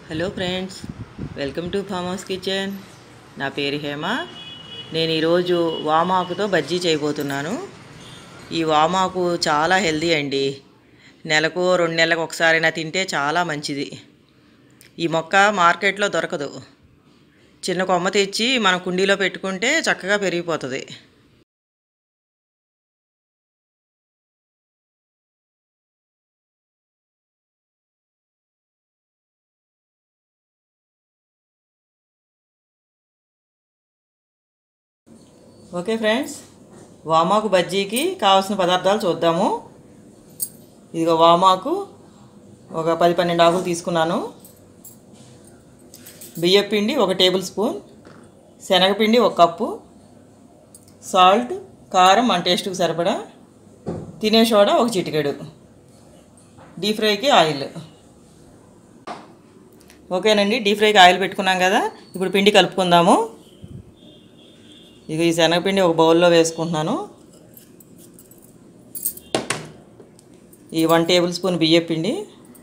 hello friends welcome to farm house kitchen నా పేరు హేమ నేను ఈరోజు వామాకుతో బజ్జీ చేయబోతున్నాను ఈ వామాకు చాలా హెల్దీ అండి నెలకు రెండు నెలలకు ఒకసారైనా తింటే చాలా మంచిది ఈ మొక్క మార్కెట్లో దొరకదు చిన్న కొమ్మ తెచ్చి మన కుండీలో పెట్టుకుంటే చక్కగా పెరిగిపోతుంది ఓకే ఫ్రెండ్స్ వామాకు బజ్జీకి కావాల్సిన పదార్థాలు చూద్దాము ఇదిగో వామాకు ఒక పది పన్నెండు ఆకులు తీసుకున్నాను బియ్యం పిండి ఒక టేబుల్ స్పూన్ శనగపిండి ఒక కప్పు సాల్ట్ కారం మన టేస్ట్కి సరిపడా తినే సోడా ఒక చిటికెడు డీప్ ఫ్రైకి ఆయిల్ ఓకేనండి డీప్ ఫ్రైకి ఆయిల్ పెట్టుకున్నాం కదా ఇప్పుడు పిండి కలుపుకుందాము ఇక ఈ శనగపిండి ఒక బౌల్లో వేసుకుంటున్నాను ఈ వన్ టేబుల్ స్పూన్ బియ్యం పిండి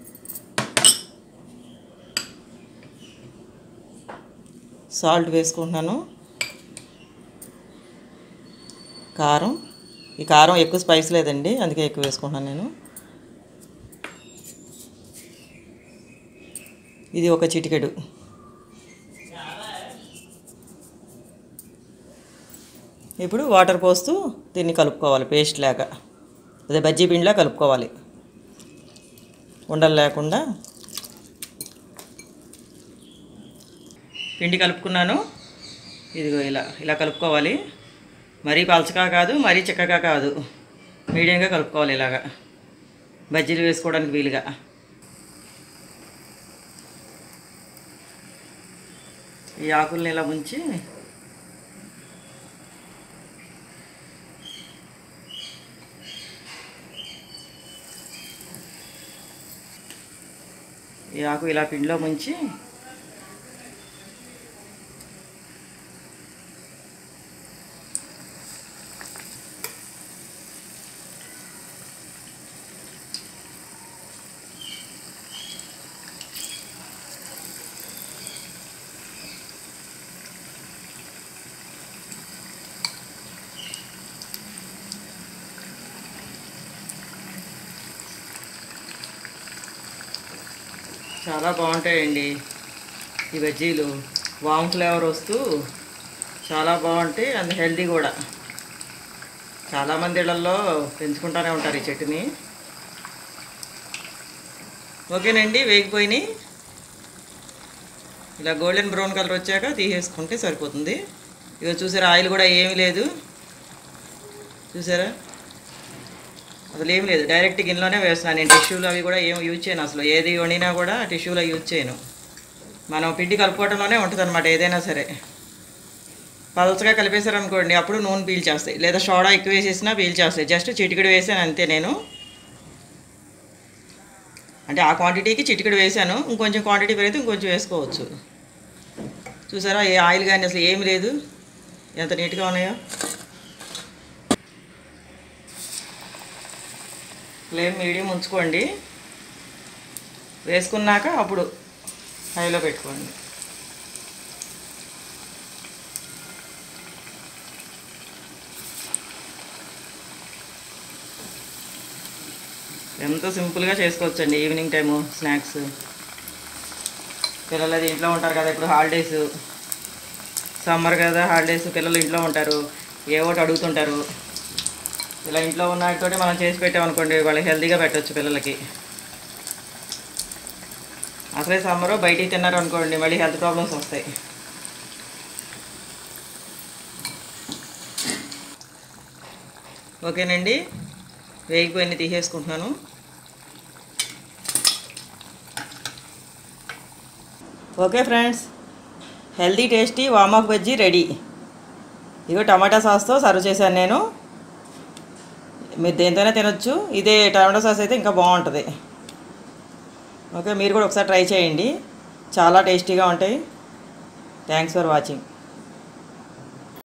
సాల్ట్ వేసుకుంటున్నాను కారం ఈ కారం ఎక్కువ స్పైస్ లేదండి అందుకే ఎక్కువ వేసుకుంటున్నాను నేను ఇది ఒక చిటికెడు ఇప్పుడు వాటర్ పోస్తూ దీన్ని కలుపుకోవాలి పేస్ట్ లాగా అదే బజ్జీ పిండిలా కలుపుకోవాలి ఉండలు లేకుండా పిండి కలుపుకున్నాను ఇదిగో ఇలా ఇలా కలుపుకోవాలి మరీ పలచగా కాదు మరీ చిక్కగా కాదు మీడియంగా కలుపుకోవాలి ఇలాగా బజ్జీలు వేసుకోవడానికి వీలుగా ఈ ఆకుల్ని ఇలా ముంచి ఈ ఆకు ఇలా పిండిలో ముంచి చాలా బాగుంటాయండి ఈ బజ్జీలు వామ్ ఫ్లేవర్ వస్తూ చాలా బాగుంటాయి అండ్ హెల్దీ కూడా చాలామంది ఇళ్లలో పెంచుకుంటూనే ఉంటారు ఈ చెట్టుని ఓకేనండి వేగిపోయినాయి ఇలా గోల్డెన్ బ్రౌన్ కలర్ వచ్చాక తీసేసుకుంటే సరిపోతుంది ఇక చూసారా ఆయిల్ కూడా ఏమీ లేదు చూసారా అసలు ఏం లేదు డైరెక్ట్ గిన్నెలోనే వేస్తున్నాను నేను టిష్యూలు అవి కూడా ఏం యూజ్ చేయను అసలు ఏది వండినా కూడా టిష్యూలో యూజ్ చేయను మనం పిండి కలుపుకోవడంలోనే ఉంటుంది అనమాట ఏదైనా సరే పలచగా కలిపేశారనుకోండి అప్పుడు నూనె పీల్చేస్తాయి లేదా సోడా ఎక్కువ వేసేసినా పీల్చేస్తాయి జస్ట్ చిటికెడు వేసాను అంతే నేను అంటే ఆ క్వాంటిటీకి చిటికెడు వేసాను ఇంకొంచెం క్వాంటిటీ పెరిగితే ఇంకొంచెం వేసుకోవచ్చు చూసారా ఏ ఆయిల్ కానీ అసలు ఏమి లేదు ఎంత నీట్గా ఉన్నాయో ఫ్లేమ్ మీడియం ఉంచుకోండి వేసుకున్నాక అప్పుడు హైలో పెట్టుకోండి ఎంతో సింపుల్గా చేసుకోవచ్చండి ఈవినింగ్ టైము స్నాక్స్ పిల్లలు అది ఇంట్లో ఉంటారు కదా ఇప్పుడు హాలిడేస్ సమ్మర్ కదా హాలిడేస్ పిల్లలు ఇంట్లో ఉంటారు ఏ ఒకటి అడుగుతుంటారు ఇలా ఇంట్లో ఉన్న వాటితోటి మనం చేసి పెట్టామనుకోండి వాళ్ళకి హెల్తీగా పెట్టచ్చు పిల్లలకి అసలే సమ్మరు బయటికి తిన్నారు అనుకోండి మళ్ళీ హెల్త్ ప్రాబ్లమ్స్ వస్తాయి ఓకేనండి వేగిపోయిన తీసేసుకుంటున్నాను ఓకే ఫ్రెండ్స్ హెల్తీ టేస్టీ వామాక్ బజ్జీ రెడీ ఇగో టమాటా సాస్తో సర్వ్ చేశాను నేను మీరు దేంతోనే తినొచ్చు ఇదే టమాటో సాస్ అయితే ఇంకా బాగుంటుంది ఓకే మీరు కూడా ఒకసారి ట్రై చేయండి చాలా టేస్టీగా ఉంటాయి థ్యాంక్స్ ఫర్ వాచింగ్